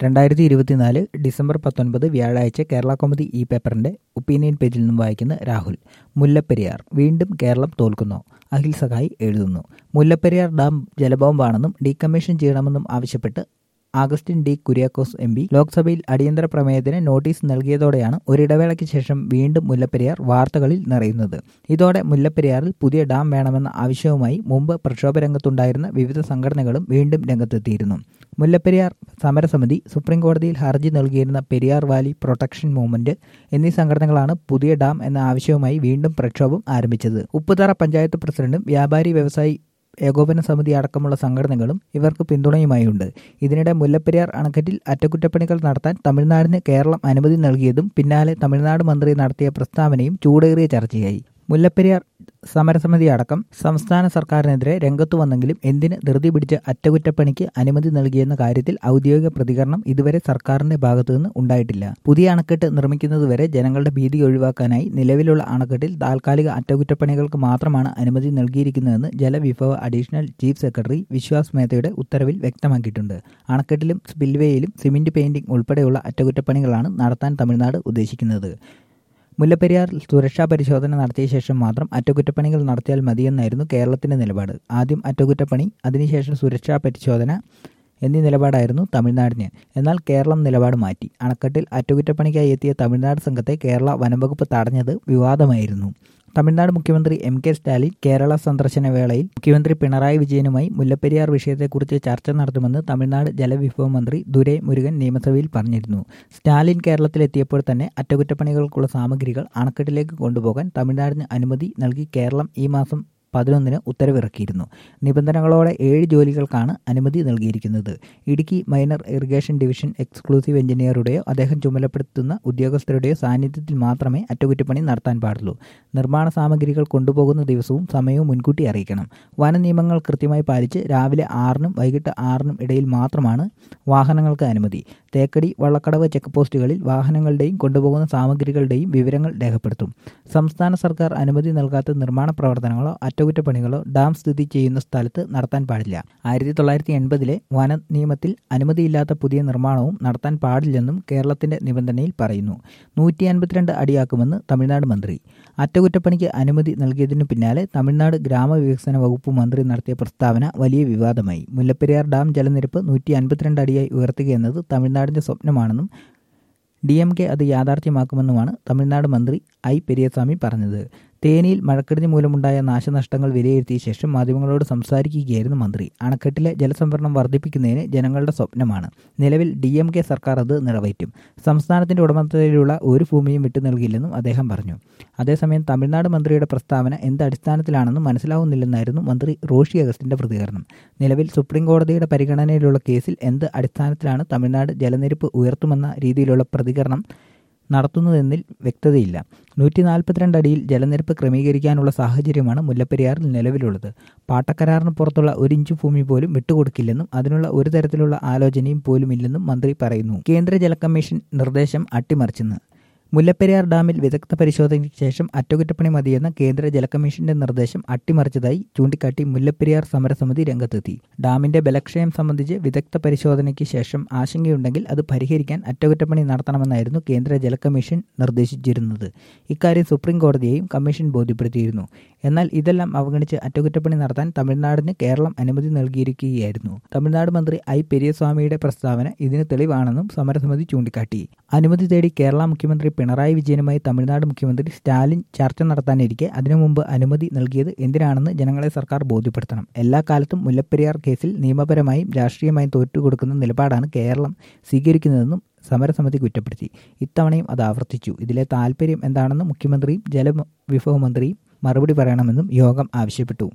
രണ്ടായിരത്തി ഇരുപത്തിനാല് ഡിസംബർ പത്തൊൻപത് വ്യാഴാഴ്ച കേരള കോമഡി ഈ പേപ്പറിന്റെ ഒപ്പീനിയൻ പേജിൽ നിന്നും വായിക്കുന്ന രാഹുൽ മുല്ലപ്പെരിയാർ വീണ്ടും കേരളം തോൽക്കുന്നു അഖിൽ സഖായി എഴുതുന്നു മുല്ലപ്പെരിയാർ ഡാം ജലബോംബാണെന്നും ഡീകമ്മീഷൻ ചെയ്യണമെന്നും ആവശ്യപ്പെട്ട് Augustine D Kuriakose M P ലോക്സഭയിൽ അടിയന്തര പ്രമേയത്തിന് നോട്ടീസ് നൽകിയതോടെയാണ് ഒരിടവേളയ്ക്ക് ശേഷം വീണ്ടും മുല്ലപ്പെരിയാർ വാർത്തകളിൽ നിറയുന്നത് ഇതോടെ മുല്ലപ്പെരിയാറിൽ പുതിയ ഡാം വേണമെന്ന ആവശ്യവുമായി മുമ്പ് പ്രക്ഷോഭരംഗത്തുണ്ടായിരുന്ന വിവിധ സംഘടനകളും വീണ്ടും രംഗത്തെത്തിയിരുന്നു മുല്ലപ്പെരിയാർ സമരസമിതി സുപ്രീംകോടതിയിൽ ഹർജി നൽകിയിരുന്ന പെരിയാർ വാലി പ്രൊട്ടക്ഷൻ മൂവ്മെന്റ് എന്നീ സംഘടനകളാണ് പുതിയ ഡാം എന്ന ആവശ്യവുമായി വീണ്ടും പ്രക്ഷോഭം ആരംഭിച്ചത് ഉപ്പുതറ പഞ്ചായത്ത് പ്രസിഡന്റും വ്യാപാരി വ്യവസായി ഏകോപന സമിതി അടക്കമുള്ള സംഘടനകളും ഇവർക്ക് പിന്തുണയുമായുണ്ട് ഇതിനിടെ മുല്ലപ്പെരിയാർ അണക്കെട്ടിൽ അറ്റകുറ്റപ്പണികൾ നടത്താൻ തമിഴ്നാടിന് കേരളം അനുമതി നൽകിയതും പിന്നാലെ തമിഴ്നാട് മന്ത്രി നടത്തിയ പ്രസ്താവനയും ചൂടേറിയ ചർച്ചയായി മുല്ലപ്പെരിയാർ സമരസമിതി അടക്കം സംസ്ഥാന സർക്കാരിനെതിരെ രംഗത്തു വന്നെങ്കിലും എന്തിന് ധൃതി പിടിച്ച് അറ്റകുറ്റപ്പണിക്ക് അനുമതി നൽകിയെന്ന കാര്യത്തിൽ ഔദ്യോഗിക പ്രതികരണം ഇതുവരെ സർക്കാരിന്റെ ഭാഗത്തുനിന്ന് ഉണ്ടായിട്ടില്ല പുതിയ അണക്കെട്ട് നിർമ്മിക്കുന്നതുവരെ ജനങ്ങളുടെ ഭീതി ഒഴിവാക്കാനായി നിലവിലുള്ള അണക്കെട്ടിൽ താൽക്കാലിക അറ്റകുറ്റപ്പണികൾക്ക് മാത്രമാണ് അനുമതി നൽകിയിരിക്കുന്നതെന്ന് ജലവിഭവ അഡീഷണൽ ചീഫ് സെക്രട്ടറി വിശ്വാസ് മേത്തയുടെ ഉത്തരവിൽ വ്യക്തമാക്കിയിട്ടുണ്ട് അണക്കെട്ടിലും സ്പിൽവേയിലും സിമന്റ് പെയിന്റിംഗ് ഉൾപ്പെടെയുള്ള അറ്റകുറ്റപ്പണികളാണ് നടത്താൻ തമിഴ്നാട് ഉദ്ദേശിക്കുന്നത് മുല്ലപ്പെരിയാറിൽ സുരക്ഷാ പരിശോധന നടത്തിയ ശേഷം മാത്രം അറ്റകുറ്റപ്പണികൾ നടത്തിയാൽ മതിയെന്നായിരുന്നു കേരളത്തിന്റെ നിലപാട് ആദ്യം അറ്റകുറ്റപ്പണി അതിനുശേഷം സുരക്ഷാ പരിശോധന എന്നീ നിലപാടായിരുന്നു തമിഴ്നാടിന് എന്നാൽ കേരളം നിലപാട് മാറ്റി അണക്കെട്ടിൽ അറ്റകുറ്റപ്പണിക്കായി എത്തിയ തമിഴ്നാട് സംഘത്തെ കേരള വനംവകുപ്പ് തടഞ്ഞത് വിവാദമായിരുന്നു തമിഴ്നാട് മുഖ്യമന്ത്രി എം കെ സ്റ്റാലിൻ കേരള സന്ദർശന വേളയിൽ മുഖ്യമന്ത്രി പിണറായി വിജയനുമായി മുല്ലപ്പെരിയാർ വിഷയത്തെക്കുറിച്ച് ചർച്ച നടത്തുമെന്ന് തമിഴ്നാട് ജലവിഭവ മന്ത്രി ദുരൈ മുരുകൻ നിയമസഭയിൽ പറഞ്ഞിരുന്നു സ്റ്റാലിൻ കേരളത്തിലെത്തിയപ്പോൾ തന്നെ അറ്റകുറ്റപ്പണികൾക്കുള്ള സാമഗ്രികൾ അണക്കെട്ടിലേക്ക് കൊണ്ടുപോകാൻ തമിഴ്നാടിന് അനുമതി നൽകി കേരളം ഈ മാസം പതിനൊന്നിന് ഉത്തരവിറക്കിയിരുന്നു നിബന്ധനകളോടെ ഏഴ് ജോലികൾക്കാണ് അനുമതി നൽകിയിരിക്കുന്നത് Idukki minor irrigation division exclusive എഞ്ചിനീയറുടെയോ അദ്ദേഹം ചുമതലപ്പെടുത്തുന്ന ഉദ്യോഗസ്ഥരുടെയോ സാന്നിധ്യത്തിൽ മാത്രമേ അറ്റകുറ്റപ്പണി നടത്താൻ പാടുള്ളൂ നിർമ്മാണ സാമഗ്രികൾ കൊണ്ടുപോകുന്ന ദിവസവും സമയവും മുൻകൂട്ടി അറിയിക്കണം വന നിയമങ്ങൾ കൃത്യമായി പാലിച്ച് രാവിലെ ആറിനും വൈകിട്ട് ആറിനും ഇടയിൽ മാത്രമാണ് വാഹനങ്ങൾക്ക് അനുമതി തേക്കടി വള്ളക്കടവ് ചെക്ക് പോസ്റ്റുകളിൽ വാഹനങ്ങളുടെയും കൊണ്ടുപോകുന്ന സാമഗ്രികളുടെയും വിവരങ്ങൾ രേഖപ്പെടുത്തും സംസ്ഥാന സർക്കാർ അനുമതി നൽകാത്ത നിർമ്മാണ പ്രവർത്തനങ്ങളോ അറ്റകുറ്റപ്പണികളോ ഡാം സ്ഥിതി ചെയ്യുന്ന സ്ഥലത്ത് നടത്താൻ പാടില്ല ആയിരത്തി തൊള്ളായിരത്തി എൺപതിലെ വന നിയമത്തിൽ അനുമതിയില്ലാത്ത പുതിയ നിർമ്മാണവും നടത്താൻ പാടില്ലെന്നും കേരളത്തിന്റെ നിബന്ധനയിൽ പറയുന്നു നൂറ്റി അൻപത്തിരണ്ട് അടിയാക്കുമെന്ന് തമിഴ്നാട് മന്ത്രി അറ്റകുറ്റപ്പണിക്ക് അനുമതി നൽകിയതിനു പിന്നാലെ തമിഴ്നാട് ഗ്രാമവികസന വകുപ്പ് മന്ത്രി നടത്തിയ പ്രസ്താവന വലിയ വിവാദമായി മുല്ലപ്പെരിയാർ ഡാം ജലനിരപ്പ് നൂറ്റി അൻപത്തിരണ്ട് അടിയായി ഉയർത്തുകയെന്നത് തമിഴ്നാടിന്റെ സ്വപ്നമാണെന്നും ഡി എം കെ അത് യാഥാർത്ഥ്യമാക്കുമെന്നുമാണ് തമിഴ്നാട് മന്ത്രി ഐ പെരിയസ്വാമി പറഞ്ഞത് തേനിയിൽ മഴക്കെടുതി മൂലമുണ്ടായ നാശനഷ്ടങ്ങൾ വിലയിരുത്തിയ ശേഷം മാധ്യമങ്ങളോട് സംസാരിക്കുകയായിരുന്നു മന്ത്രി അണക്കെട്ടിലെ ജലസംഭരണം വർദ്ധിപ്പിക്കുന്നതിന് ജനങ്ങളുടെ സ്വപ്നമാണ് നിലവിൽ ഡി എം കെ സർക്കാർ അത് നിറവേറ്റും സംസ്ഥാനത്തിന്റെ ഉടമസ്ഥതയിലുള്ള ഒരു ഭൂമിയും വിട്ടു നൽകില്ലെന്നും അദ്ദേഹം പറഞ്ഞു അതേസമയം തമിഴ്നാട് മന്ത്രിയുടെ പ്രസ്താവന എന്ത് അടിസ്ഥാനത്തിലാണെന്ന് മനസ്സിലാവുന്നില്ലെന്നായിരുന്നു മന്ത്രി റോഷി അഗസ്റ്റിന്റെ പ്രതികരണം നിലവിൽ സുപ്രീം കോടതിയുടെ പരിഗണനയിലുള്ള കേസിൽ എന്ത് അടിസ്ഥാനത്തിലാണ് തമിഴ്നാട് ജലനിരപ്പ് ഉയർത്തുമെന്ന രീതിയിലുള്ള പ്രതികരണം നടത്തുന്നതെന്നിൽ വ്യക്തതയില്ല നൂറ്റി നാൽപ്പത്തിരണ്ട് അടിയിൽ ജലനിരപ്പ് ക്രമീകരിക്കാനുള്ള സാഹചര്യമാണ് മുല്ലപ്പെരിയാറിൽ നിലവിലുള്ളത് പാട്ടക്കരാറിന് പുറത്തുള്ള ഒരു ഇഞ്ച് ഭൂമി പോലും വിട്ടുകൊടുക്കില്ലെന്നും അതിനുള്ള ഒരു തരത്തിലുള്ള ആലോചനയും പോലുമില്ലെന്നും മന്ത്രി പറയുന്നു കേന്ദ്ര ജല കമ്മീഷൻ നിർദ്ദേശം അട്ടിമറിച്ചെന്ന് മുല്ലപ്പെരിയാർ ഡാമിൽ വിദഗ്ധ പരിശോധനയ്ക്ക് ശേഷം അറ്റകുറ്റപ്പണി മതിയെന്ന കേന്ദ്ര ജലകമ്മീഷന്റെ നിർദ്ദേശം അട്ടിമറിച്ചതായി ചൂണ്ടിക്കാട്ടി മുല്ലപ്പെരിയാർ സമരസമിതി രംഗത്തെത്തി ഡാമിന്റെ ബലക്ഷയം സംബന്ധിച്ച് വിദഗ്ധ പരിശോധനയ്ക്ക് ശേഷം ആശങ്കയുണ്ടെങ്കിൽ അത് പരിഹരിക്കാൻ അറ്റകുറ്റപ്പണി നടത്തണമെന്നായിരുന്നു കേന്ദ്ര ജലകമ്മീഷൻ നിർദ്ദേശിച്ചിരുന്നത് ഇക്കാര്യം സുപ്രീം കോടതിയെയും കമ്മീഷൻ ബോധ്യപ്പെടുത്തിയിരുന്നു എന്നാൽ ഇതെല്ലാം അവഗണിച്ച് അറ്റകുറ്റപ്പണി നടത്താൻ തമിഴ്നാടിന് കേരളം അനുമതി നൽകിയിരിക്കുകയായിരുന്നു തമിഴ്നാട് മന്ത്രി ഐ പെരിയസ്വാമിയുടെ പ്രസ്താവന ഇതിന് തെളിവാണെന്നും സമരസമിതി ചൂണ്ടിക്കാട്ടി അനുമതി തേടി കേരള മുഖ്യമന്ത്രി പിണറായി വിജയനുമായി തമിഴ്നാട് മുഖ്യമന്ത്രി സ്റ്റാലിൻ ചർച്ച നടത്താനിരിക്കെ അതിനു മുമ്പ് അനുമതി നൽകിയത് എന്തിനാണെന്ന് ജനങ്ങളെ സർക്കാർ ബോധ്യപ്പെടുത്തണം എല്ലാ കാലത്തും മുല്ലപ്പെരിയാർ കേസിൽ നിയമപരമായും രാഷ്ട്രീയമായും തോറ്റുകൊടുക്കുന്ന നിലപാടാണ് കേരളം സ്വീകരിക്കുന്നതെന്നും സമരസമിതി കുറ്റപ്പെടുത്തി ഇത്തവണയും അത് ആവർത്തിച്ചു ഇതിലെ താൽപ്പര്യം എന്താണെന്ന് മുഖ്യമന്ത്രിയും ജലവിഭവ മന്ത്രിയും മറുപടി പറയണമെന്നും യോഗം ആവശ്യപ്പെട്ടു